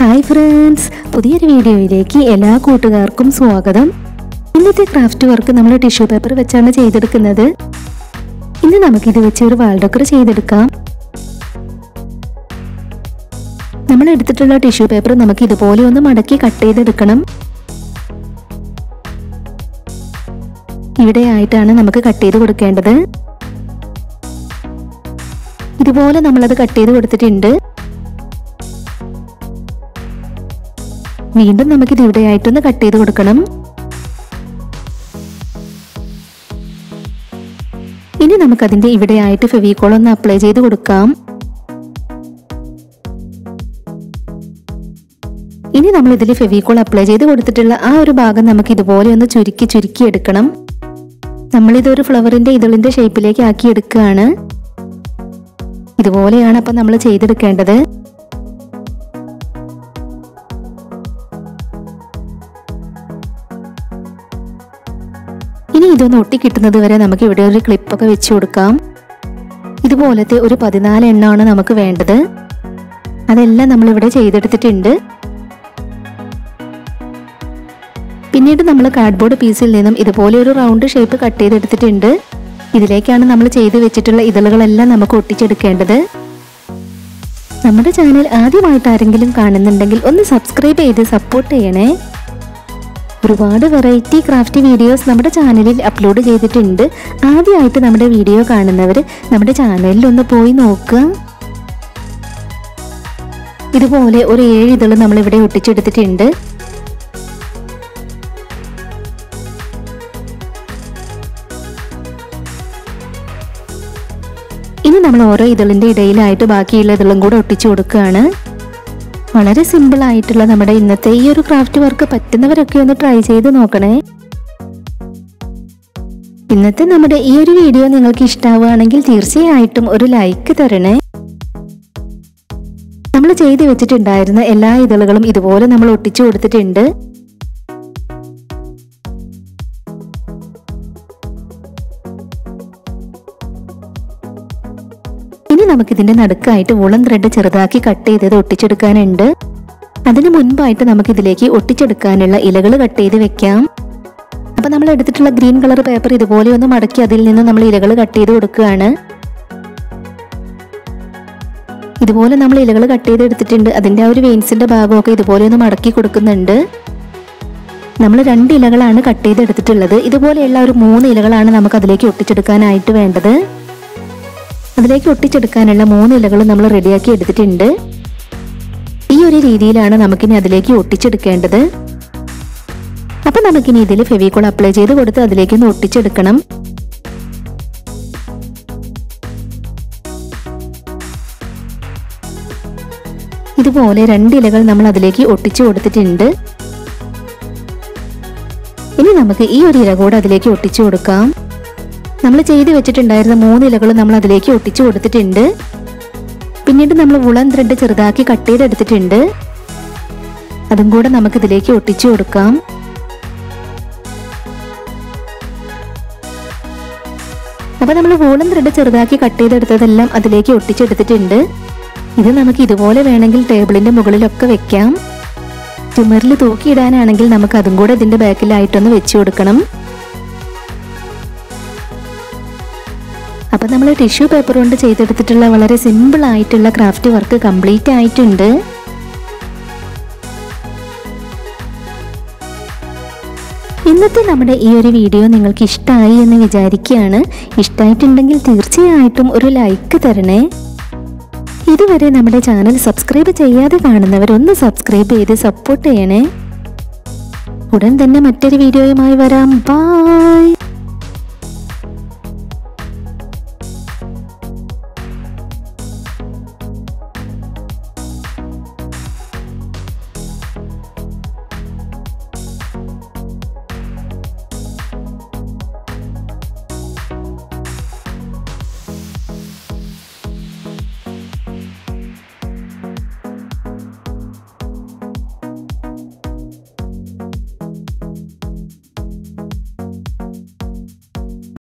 hi friends പുതിയൊരു വീഡിയോയിലേക്ക് എല്ലാ കൂട്ടുകാർക്കും സ്വാഗതം ഇന്നത്തെ ക്രാഫ്റ്റ് വർക്ക് നമ്മൾ ടിഷ്യൂ പേപ്പർ വെച്ചാണ് ചെയ്തെടുക്കുന്നത് ഇന്ന് നമുക്കിത് വെച്ച് ഒരു വാൾ ഡെക്കർ ചെയ്തെടുക്കാം നമ്മൾ എടുത്തിട്ടുള്ള ടിഷ്യൂ പേപ്പർ നമുക്ക് ഇതുപോലെ ഒന്ന് മടക്കി കട്ട് ചെയ്തെടുക്കണം ഇവിടെ ആയിട്ടാണ് നമുക്ക് കട്ട് ചെയ്ത് കൊടുക്കേണ്ടത് ഇതുപോലെ നമ്മളത് കട്ട് ചെയ്ത് കൊടുത്തിട്ടുണ്ട് വീണ്ടും നമുക്കിത് ഇവിടെയായിട്ടൊന്ന് കട്ട് ചെയ്ത് കൊടുക്കണം ഇനി നമുക്കതിന്റെ ഇവിടെയായിട്ട് ഫെവിക്കോൾ ഒന്ന് അപ്ലൈ ചെയ്ത് കൊടുക്കാം ഇനി നമ്മൾ ഇതിൽ ഫെവിക്കോൾ അപ്ലൈ ചെയ്ത് കൊടുത്തിട്ടുള്ള ആ ഒരു ഭാഗം നമുക്ക് ഇതുപോലെ ഒന്ന് ചുരുക്കി ചുരുക്കി എടുക്കണം നമ്മളിതൊരു ഫ്ലവറിന്റെ ഇതളിന്റെ ഷേപ്പിലേക്ക് ആക്കി എടുക്കുകയാണ് ഇതുപോലെയാണ് അപ്പം നമ്മൾ ചെയ്തെടുക്കേണ്ടത് ഇനി ഇതൊന്ന് ഒട്ടിക്കിട്ടുന്നത് വരെ നമുക്ക് ഇവിടെ ഒരു ക്ലിപ്പൊക്കെ വെച്ച് കൊടുക്കാം ഇതുപോലത്തെ ഒരു പതിനാല് എണ്ണമാണ് നമുക്ക് വേണ്ടത് അതെല്ലാം നമ്മളിവിടെ ചെയ്തെടുത്തിട്ടുണ്ട് പിന്നീട് നമ്മൾ കാർഡ്ബോർഡ് പീസിൽ നിന്നും ഇതുപോലെ ഒരു റൗണ്ട് ഷേപ്പ് കട്ട് ചെയ്തെടുത്തിട്ടുണ്ട് ഇതിലേക്കാണ് നമ്മൾ ചെയ്ത് വെച്ചിട്ടുള്ള ഇതളുകളെല്ലാം നമുക്ക് ഒട്ടിച്ചെടുക്കേണ്ടത് നമ്മുടെ ചാനൽ ആദ്യമായിട്ട് ആരെങ്കിലും കാണുന്നുണ്ടെങ്കിൽ ഒന്ന് സബ്സ്ക്രൈബ് ചെയ്ത് സപ്പോർട്ട് ചെയ്യണേ ഒരുപാട് വെറൈറ്റി ക്രാഫ്റ്റ് വീഡിയോസ് നമ്മുടെ ചാനലിൽ അപ്ലോഡ് ചെയ്തിട്ടുണ്ട് ആദ്യമായിട്ട് നമ്മുടെ വീഡിയോ കാണുന്നവർ നമ്മുടെ ചാനലിൽ ഒന്ന് പോയി നോക്കുക ഇതുപോലെ ഒരു ഏഴ് ഇതള് നമ്മളിവിടെ ഒട്ടിച്ചെടുത്തിട്ടുണ്ട് ഇനി നമ്മൾ ഓരോ ഇതളിന്റെ ഇടയിലായിട്ട് ബാക്കിയുള്ള ഇതളും കൂടെ ഒട്ടിച്ചു കൊടുക്കുകയാണ് വളരെ സിമ്പിൾ ആയിട്ടുള്ള നമ്മുടെ ഇന്നത്തെ ഈ ഒരു ക്രാഫ്റ്റ് വർക്ക് പറ്റുന്നവരൊക്കെ ഒന്ന് ട്രൈ ചെയ്ത് നോക്കണേ ഇന്നത്തെ നമ്മുടെ ഈ ഒരു വീഡിയോ നിങ്ങൾക്ക് ഇഷ്ടാവുകയാണെങ്കിൽ തീർച്ചയായിട്ടും ഒരു ലൈക്ക് തരണേ നമ്മൾ ചെയ്ത് വെച്ചിട്ടുണ്ടായിരുന്ന എല്ലാ ഇതളുകളും ഇതുപോലെ നമ്മൾ ഒട്ടിച്ചു കൊടുത്തിട്ടുണ്ട് ഇനി നമുക്കിതിന്റെ നടുക്കായിട്ട് വൂളൻ ത്രെഡ് ചെറുതാക്കി കട്ട് ചെയ്തത് ഒട്ടിച്ചെടുക്കാനുണ്ട് അതിനു മുൻപായിട്ട് നമുക്കിതിലേക്ക് ഒട്ടിച്ചെടുക്കാനുള്ള ഇലകൾ കട്ട് ചെയ്ത് വെക്കാം അപ്പൊ നമ്മൾ എടുത്തിട്ടുള്ള ഗ്രീൻ കളർ പേപ്പർ ഇതുപോലെ ഒന്ന് മടക്കി അതിൽ നിന്ന് നമ്മൾ ഇലകൾ കട്ട് ചെയ്ത് കൊടുക്കുകയാണ് ഇതുപോലെ നമ്മൾ ഇലകൾ കട്ട് ചെയ്ത് എടുത്തിട്ടുണ്ട് അതിന്റെ ആ ഒരു വെയിൻസിന്റെ ഭാഗമൊക്കെ ഇതുപോലെ ഒന്ന് മടക്കി കൊടുക്കുന്നുണ്ട് നമ്മൾ രണ്ട് ഇലകളാണ് കട്ട് ചെയ്ത് എടുത്തിട്ടുള്ളത് ഇതുപോലെയുള്ള ഒരു മൂന്ന് ഇലകളാണ് നമുക്ക് അതിലേക്ക് ഒട്ടിച്ചെടുക്കാനായിട്ട് വേണ്ടത് അതിലേക്ക് ഒട്ടിച്ചെടുക്കാനുള്ള മൂന്ന് ഇലകൾ നമ്മൾ റെഡിയാക്കി എടുത്തിട്ടുണ്ട് ഈ ഒരു രീതിയിലാണ് നമുക്കിനി അതിലേക്ക് ഒട്ടിച്ചെടുക്കേണ്ടത് അപ്പൊ നമുക്കിനി ഇതിൽ ഫെവിക്കോൾ അപ്ലൈ ചെയ്ത് കൊടുത്ത് അതിലേക്ക് ഒന്ന് ഒട്ടിച്ചെടുക്കണം ഇതുപോലെ രണ്ട് ഇലകൾ നമ്മൾ അതിലേക്ക് ഒട്ടിച്ചു കൊടുത്തിട്ടുണ്ട് ഇനി നമുക്ക് ഈ ഒരു ഇല കൂടെ അതിലേക്ക് ഒട്ടിച്ചു കൊടുക്കാം നമ്മൾ ചെയ്ത് വെച്ചിട്ടുണ്ടായിരുന്ന മൂന്ന് ഇലകൾ നമ്മൾ അതിലേക്ക് ഒട്ടിച്ചു കൊടുത്തിട്ടുണ്ട് പിന്നീട് നമ്മൾ വുളൻ ത്രെഡ് ചെറുതാക്കി കട്ട് ചെയ്തെടുത്തിട്ടുണ്ട് അതും കൂടെ നമുക്ക് ഇതിലേക്ക് ഒട്ടിച്ചു കൊടുക്കാം അപ്പൊ നമ്മൾ വൂളൻ ത്രെഡ് ചെറുതാക്കി കട്ട് ചെയ്തെടുത്തതെല്ലാം അതിലേക്ക് ഒട്ടിച്ചെടുത്തിട്ടുണ്ട് ഇത് നമുക്ക് ഇതുപോലെ വേണമെങ്കിൽ ടേബിളിന്റെ മുകളിലൊക്കെ വെക്കാം ചുമരിൽ തൂക്കിയിടാനാണെങ്കിൽ നമുക്ക് അതും കൂടെ ഇതിന്റെ ബാക്കിലായിട്ടൊന്ന് വെച്ചു കൊടുക്കണം അപ്പം നമ്മൾ ടിഷ്യൂ പേപ്പർ കൊണ്ട് ചെയ്തെടുത്തിട്ടുള്ള വളരെ സിമ്പിൾ ആയിട്ടുള്ള ക്രാഫ്റ്റ് വർക്ക് കംപ്ലീറ്റ് ആയിട്ടുണ്ട് ഇന്നത്തെ നമ്മുടെ ഈ ഒരു വീഡിയോ നിങ്ങൾക്ക് ഇഷ്ടമായി എന്ന് വിചാരിക്കുകയാണ് ഇഷ്ടമായിട്ടുണ്ടെങ്കിൽ തീർച്ചയായിട്ടും ഒരു ലൈക്ക് തരണേ ഇതുവരെ നമ്മുടെ ചാനൽ സബ്സ്ക്രൈബ് ചെയ്യാതെ കാണുന്നവർ ഒന്ന് സബ്സ്ക്രൈബ് ചെയ്ത് സപ്പോർട്ട് ചെയ്യണേ ഉടൻ തന്നെ മറ്റൊരു വീഡിയോയുമായി വരാം ബൈ